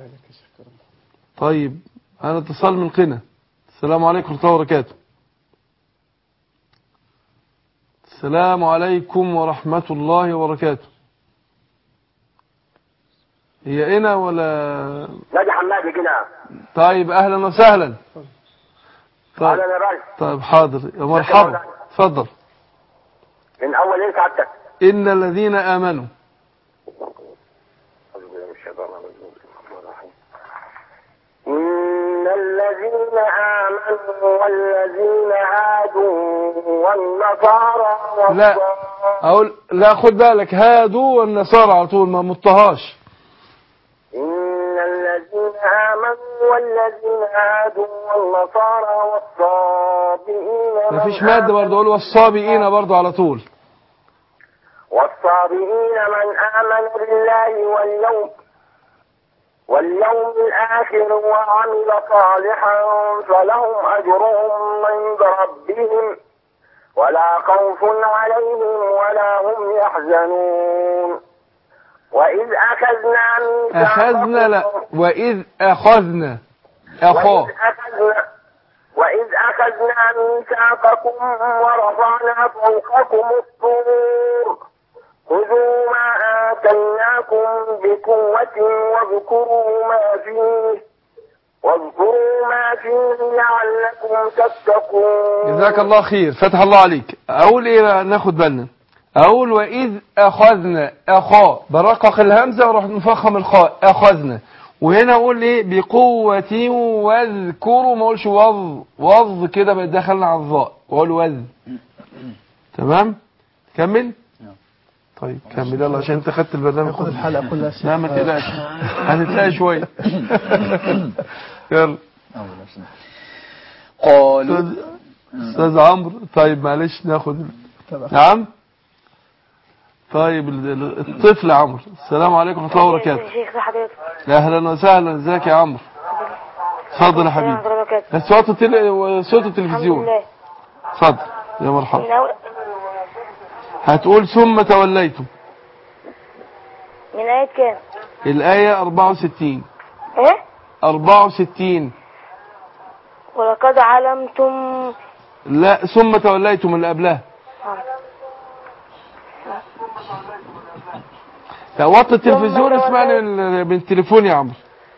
طيب أنا اتصال من قنا السلام عليكم ورحمة الله وبركاته السلام عليكم ورحمة الله وبركاته هي هنا ولا نادي حمادي كده طيب أهلا وسهلا طيب اهلا يا راجل طيب حاضر يا مرحبا اتفضل من اول ايه سعادتك إن الذين آمنوا إن الذين آمنوا والذين هادوا والنصارى لا أقول لا خد بالك هادوا والنصارى على طول ما مطهاش إن الذين آمنوا والذين هادوا والنصارى والصابئين ما فيش مادة برضه أقول والصابئين برضه على طول والصابئين من آمن بالله واليوم واليوم الآخر وعمل صالحا فلهم أجرهم عند ربهم ولا خوف عليهم ولا هم يحزنون وإذ أخذنا ميثاقكم أخذنا لا وإذ أخذنا أخاه وإذ أخذنا وإذ أخذنا ميثاقكم ورفعنا فوقكم الطور خذوا ما آتيناكم بقوة واذكروا ما فيه واذكروا ما فيه لعلكم تتقون جزاك الله خير فتح الله عليك أقول إيه بقى ناخد بالنا أقول وإذ أخذنا أخا برقق الهمزة وراح نفخم الخاء أخذنا وهنا أقول إيه بقوة واذكروا ما أقولش وظ وظ كده بقى دخلنا على الظاء وأقول وذ تمام كمل طيب كمل يلا عشان انت خدت البرنامج خد الحلقة كلها شيخ. لا ما تقلقش هتتلاقي شويه يلا قالوا استاذ عمرو طيب معلش ناخد نعم طيب ال- ال- الطفل عمرو السلام عليكم ورحمه الله وبركاته شيخ حضرتك اهلا وسهلا ازيك يا عمرو اتفضل يا حبيبي بس صوت التل... صوت التلفزيون لله اتفضل يا مرحبا من أول هتقول ثم توليتم من آية كام؟ الآية 64 إيه؟ 64 ولقد علمتم لا ثم توليتم اللي قبلها لا وطي التلفزيون اسمعني من من التليفون يا عمرو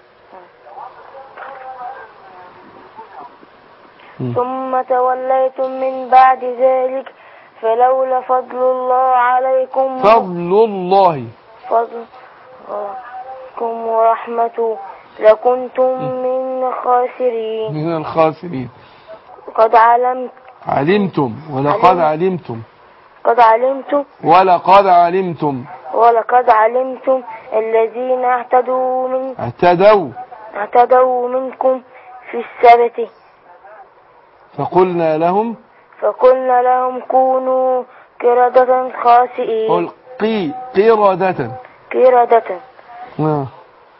ثم توليتم من بعد ذلك فلولا فضل الله عليكم فضل الله فضل عليكم ورحمته لكنتم من الخاسرين من الخاسرين قد علمت علمتم ولقد علمتم قد علمتم ولقد علمتم ولقد علمتم الذين اهتدوا من اهتدوا اهتدوا منكم في السبت فقلنا لهم فقلنا لهم كونوا قردة خاسئين قل قي قردة قردة آه.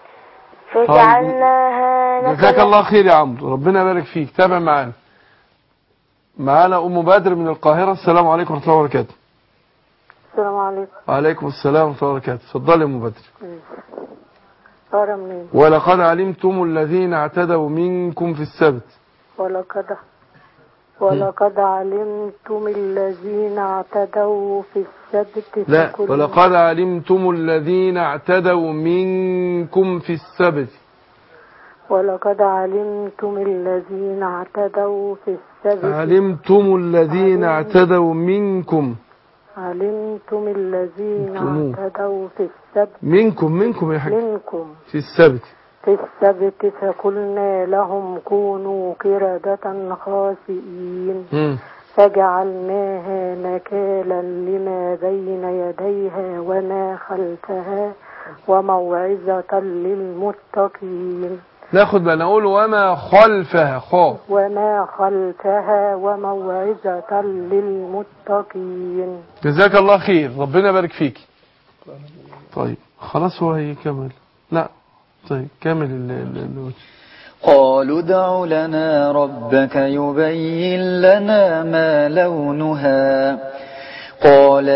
فجعلناها جزاك نكلا الله خير يا عمرو ربنا يبارك فيك تابع معانا معانا ام بدر من القاهره السلام عليكم ورحمه الله وبركاته السلام عليكم وعليكم السلام ورحمه الله وبركاته اتفضلي يا ام بدر سارة منين ولقد علمتم الذين اعتدوا منكم في السبت ولقد ولقد علمتم الذين اعتدوا في السبت لا فكلوا- ولقد علمتم الذين اعتدوا منكم في السبت ولقد علمتم الذين اعتدوا في السبت علمتم الذين اعتدوا منكم علمتم الذين انتم. اعتدوا في السبت منكم منكم يا حاج منكم في السبت في السبت فقلنا لهم كونوا قردة خاسئين مم. فجعلناها نكالا لما بين يديها وما خلفها وموعظة للمتقين ناخد بقى نقول وما خلفها خا وما خلفها وموعظة للمتقين جزاك الله خير ربنا يبارك فيك طيب خلاص هو هيكمل لا طيب كمل ال ال ال قالوا ادع لنا ربك يبين لنا ما لونها قال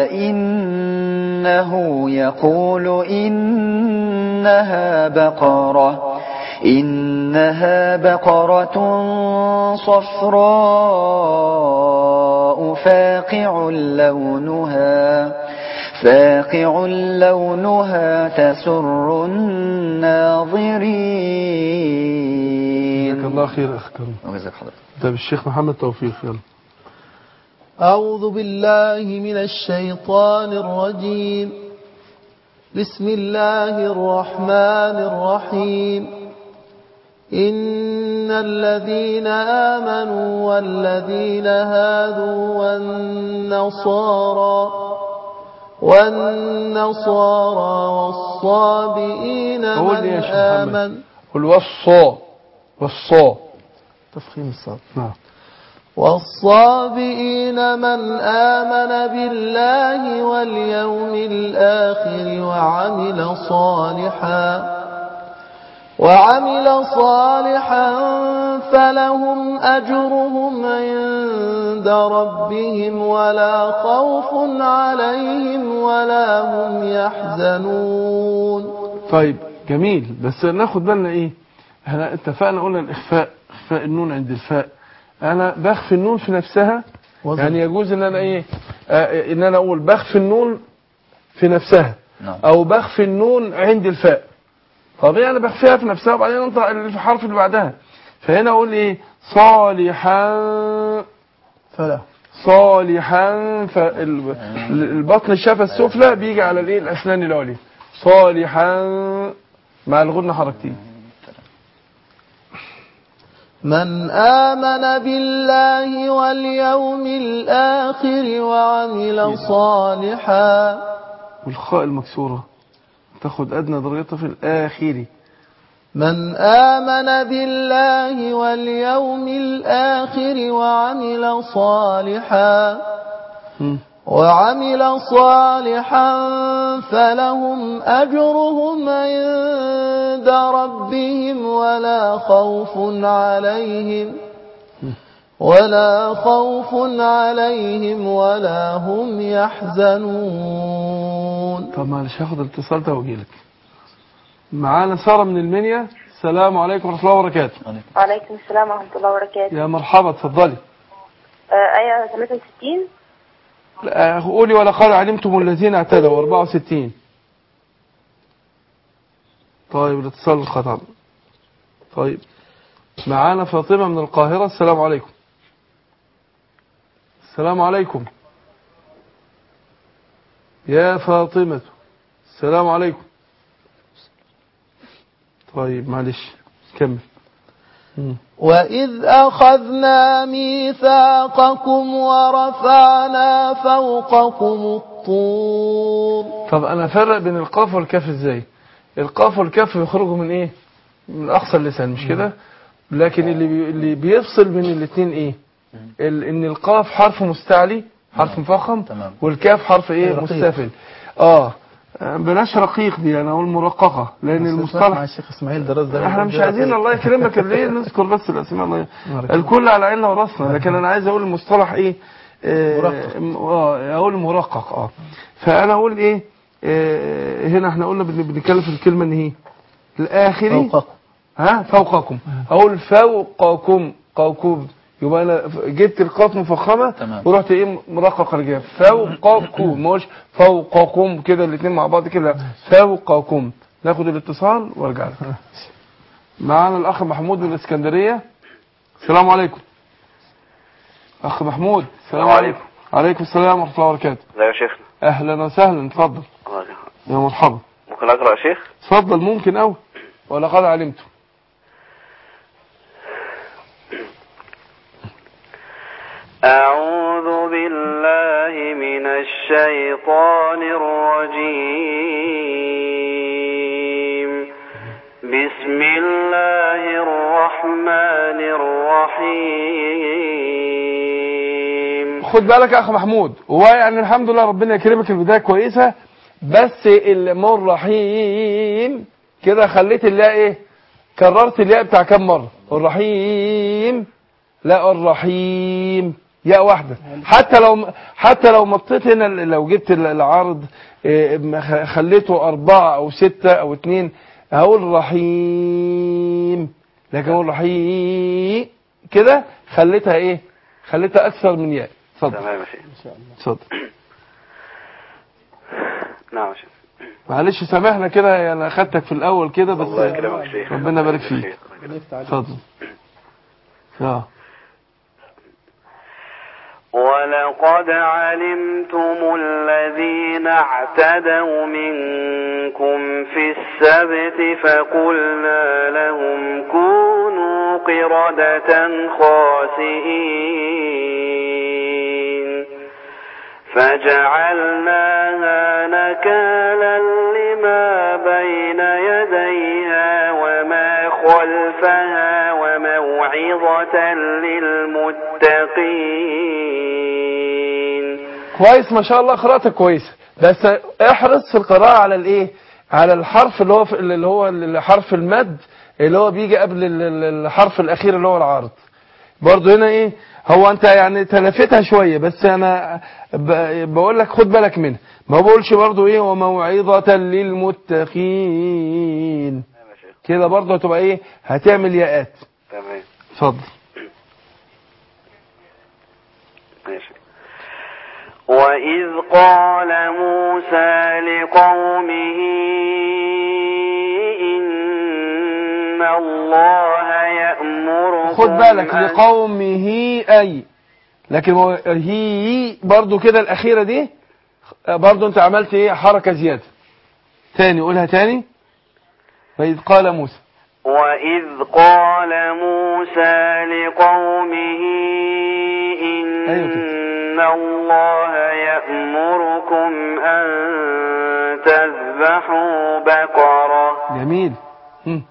إنه يقول إنها بقرة إنها بقرة صفراء فاقع لونها فاقع لونها تسر الناظرين جزاك الله خير اخ كريم وجزاك حضرتك طب الشيخ محمد توفيق يلا أعوذ بالله من الشيطان الرجيم بسم الله الرحمن الرحيم إن الذين آمنوا والذين هادوا والنصارى والنصارى والصابئين قول لي من يا شيخ محمد آمن قل والصا والصا تفخيم الصاد نعم والصابئين من آمن بالله واليوم الآخر وعمل صالحا وعمل صالحا فلهم أجرهم عند ربهم ولا خوف عليهم ولا هم يحزنون طيب جميل بس ناخد بالنا ايه احنا اتفقنا قلنا الاخفاء اخفاء النون عند الفاء انا بخفي النون في نفسها وزن. يعني يجوز ان انا ايه آه ان انا اقول بخفي النون في نفسها نعم او بخفي النون عند الفاء طبيعي انا بخفيها في نفسها وبعدين انطق الحرف اللي بعدها فهنا اقول ايه صالحا فلا صالحا فالبطن الشفه السفلى بيجي على الايه الاسنان العليا صالحا مع الغنة حركتين من آمن بالله واليوم الآخر وعمل صالحا والخاء المكسورة تاخد أدنى درجتها في الآخر من آمن بالله واليوم الآخر وعمل صالحا مم. وعمل صالحا فلهم أجرهم عند ربهم ولا خوف عليهم ولا خوف عليهم ولا هم يحزنون طب معلش هاخد الاتصال ده واجيلك معانا سارة من المنيا السلام عليكم ورحمة الله وبركاته وعليكم السلام ورحمة الله وبركاته يا مرحبا اتفضلي آه آية 63 لا، قولي ولقد علمتم الذين اعتدوا 64 طيب الاتصال الخطأ طيب معانا فاطمة من القاهرة السلام عليكم السلام عليكم يا فاطمة السلام عليكم طيب معلش كمل مم. وإذ أخذنا ميثاقكم ورفعنا فوقكم الطور طب انا افرق بين القاف والكاف ازاي القاف والكاف بيخرجوا من ايه من اقصى اللسان مش كده لكن اللي بي... اللي بيفصل بين الاثنين ايه ال... ان القاف حرف مستعلي حرف مفخم تمام. والكاف حرف ايه رقيق. مستفل اه آه، بلاش رقيق دي انا اقول مرققه لان مع المصطلح الشيخ اسماعيل دراس ده احنا مش عايزين الله يكرمك ليه نذكر بس الاسماء الله بارك الكل على عيننا وراسنا لكن انا عايز اقول المصطلح ايه آه، مرقق. م- اه اقول مرقق اه فانا اقول ايه آه، هنا احنا قلنا بن- بنتكلم في الكلمه ان هي الاخري فوقكم ها فوقكم اقول فوقكم قوكم يبقى انا ف- جبت القاف مفخمه تمام. ورحت ايه مرقق الجاب فوقكم مش فوقكم كده الاثنين مع بعض كده فوقكم ناخد الاتصال وارجع لك معانا الاخ محمود من الاسكندريه السلام عليكم اخ محمود السلام السلام عليكم عليكم السلام ورحمه الله وبركاته ازيك يا شيخنا اهلا وسهلا اتفضل يا مرحبا ممكن اقرا يا شيخ اتفضل ممكن قوي ولقد علمت أعوذ بالله من الشيطان الرجيم بسم الله الرحمن الرحيم خد بالك يا اخ محمود هو يعني الحمد لله ربنا يكرمك البدايه كويسه بس المر رحيم كده خليت الياء ايه كررت الياء بتاع كام مره الرحيم لا الرحيم ياء واحده حتى لو حتى لو مطيت هنا لو جبت العرض إيه، خليته أربعة أو ستة أو اتنين هقول رحيم الرحيم لكن اقول رحيم كده خليتها ايه خليتها اكثر من ياء اتفضل تمام يا شيخ اتفضل نعم يا شيخ معلش سامحنا كده انا اخدتك في الاول كده بس الله يكرمك يا شيخ ربنا يبارك فيك اتفضل اه ولقد علمتم الذين اعتدوا منكم في السبت فقلنا لهم كونوا قردة خاسئين فجعلناها نكالا لما بين يديها وما خلفها وموعظة للمتقين كويس ما شاء الله قراءتك كويسه بس احرص في القراءه على الايه على الحرف اللي هو في اللي هو حرف المد اللي هو بيجي قبل ال- ال- الحرف الاخير اللي هو العارض برضو هنا ايه هو انت يعني تلفتها شويه بس انا ب- بقول لك خد بالك منها ما بقولش برضو ايه وموعظه للمتقين كده برضو هتبقى ايه هتعمل ياءات تمام اتفضل ماشي وإذ قال موسى لقومه إن الله يأمركم خد بالك أن- لقومه أي لكن هو هي برضو كده الأخيرة دي برضو أنت عملت إيه حركة زيادة تاني قولها تاني فإذ قال موسى وإذ قال موسى لقومه إن الله يأمركم أن تذبحوا بقرة جميل هم.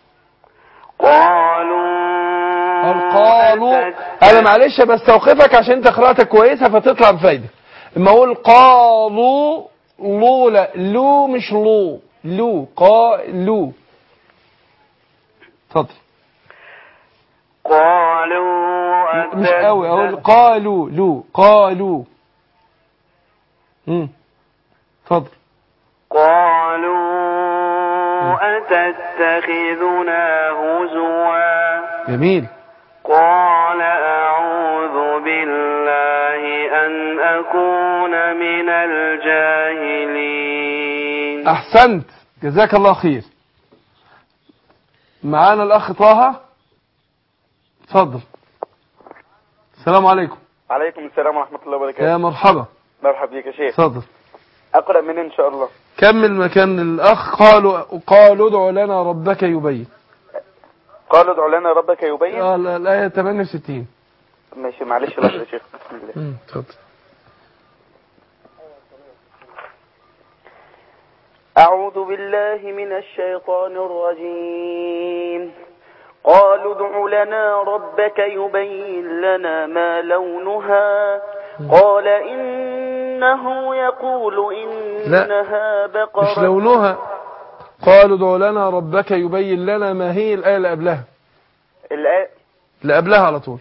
قالوا قال قالوا أنا معلش بستوقفك عشان أنت قراءتك كويسة فتطلع بفايدة اما أقول قالوا لو لا لو مش لو لو قالوا اتفضل قالوا مش قوي اقول قالوا لو قالوا امم اتفضل قالوا أتتخذنا هزوا جميل قال أعوذ بالله أن أكون من الجاهلين احسنت جزاك الله خير معانا الاخ طه اتفضل السلام عليكم عليكم السلام ورحمة الله وبركاته يا مرحبا مرحبا بك يا شيخ اتفضل أقرأ من إن شاء الله كمل مكان الاخ قالوا قالوا ادع لنا ربك يبين قالوا ادع لنا ربك يبين اه لا- الايه 68 ماشي معلش لحظة يا شيخ بسم الله امم اتفضل أعوذ بالله من الشيطان الرجيم قالوا ادع لنا ربك يبين لنا ما لونها قال إنه يقول إنها بقرة مش لونها قالوا ادع لنا ربك يبين لنا ما هي الايه اللي قبلها الآية اللي قبلها على طول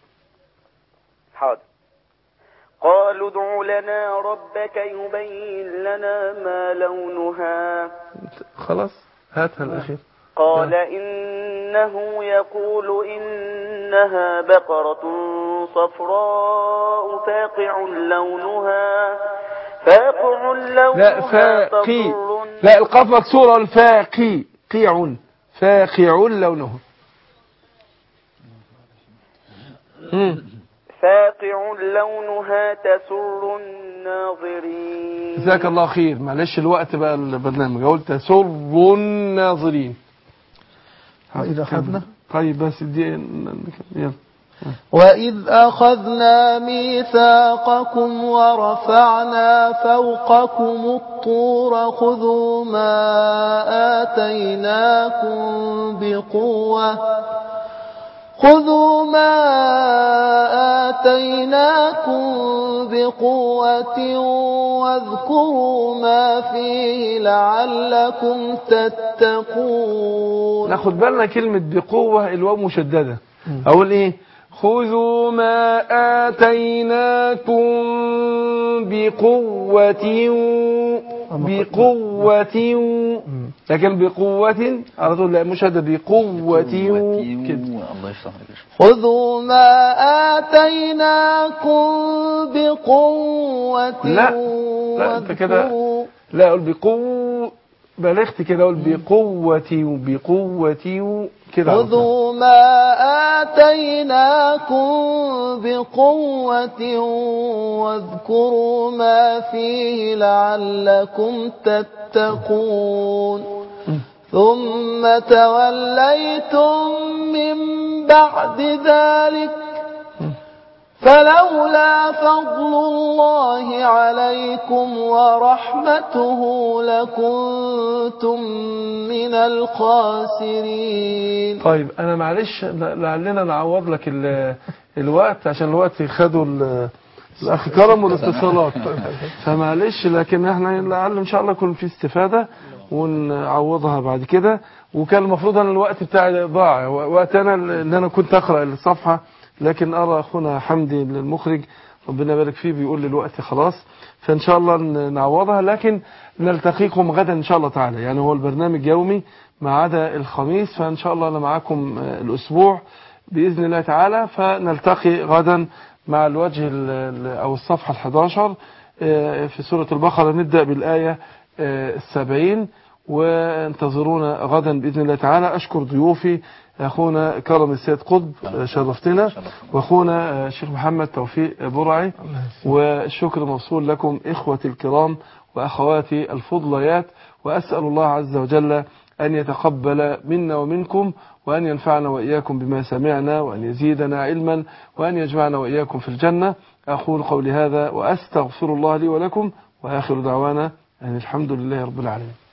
حاضر قالوا ادع لنا ربك يبين لنا ما لونها خلاص هاتها الاخير قال إنه يقول إنها بقرة صفراء فاقع لونها فاقع لونها لا فاقي تضر لا القاف مكسورة الفاقي قيع فاقع لونه مم. فاقع لونها تسر الناظرين جزاك الله خير معلش الوقت بقى البرنامج قلت تسر الناظرين إذا أخذنا طيب بس دي يلا وإذ أخذنا ميثاقكم ورفعنا فوقكم الطور خذوا ما آتيناكم بقوة خذوا ما آتيناكم بقوة واذكروا ما فيه لعلكم تتقون ناخد بالنا كلمة بقوة الواو مشددة أقول إيه خذوا ما آتيناكم بقوة بقوة لكن بقوة على طول لا مش هذا بقوة كده الله يفتح عليك خذوا ما آتيناكم بقوة لا لا انت كده واذكروا لا اقول بقوة بلغت كده اقول بقوة بقوة كده على طول. خذوا ما آتيناكم بقوة واذكروا ما فيه لعلكم تتقون ثم توليتم من بعد ذلك فلولا فضل الله عليكم ورحمته لكنتم من الخاسرين طيب انا معلش لعلنا نعوض لك ال- الوقت عشان الوقت خدوا ال- الاخ كرم والاتصالات فمعلش لكن احنا لعل ان شاء الله يكون في استفاده ونعوضها بعد كده وكان المفروض ان الوقت بتاعي ضاع وقت انا اللي انا كنت اقرا الصفحه لكن ارى اخونا حمدي المخرج ربنا يبارك فيه بيقول لي الوقت خلاص فان شاء الله ن- نعوضها لكن نلتقيكم غدا ان شاء الله تعالى يعني هو البرنامج يومي ما عدا الخميس فان شاء الله انا معاكم آه، الاسبوع باذن الله تعالى فنلتقي غدا مع الوجه ال- ال- او الصفحه ال11 في سوره البقره نبدا بالايه آه، السبعين وانتظرونا غدا باذن الله تعالى اشكر ضيوفي اخونا كرم السيد قطب آه، شرفتنا واخونا آه، الشيخ محمد توفيق برعي والشكر موصول لكم اخوتي الكرام واخواتي الفضليات واسال الله عز وجل ان يتقبل منا ومنكم وان ينفعنا واياكم بما سمعنا وان يزيدنا علما وان يجمعنا واياكم في الجنه اقول قولي هذا واستغفر الله لي ولكم واخر دعوانا ان الحمد لله رب العالمين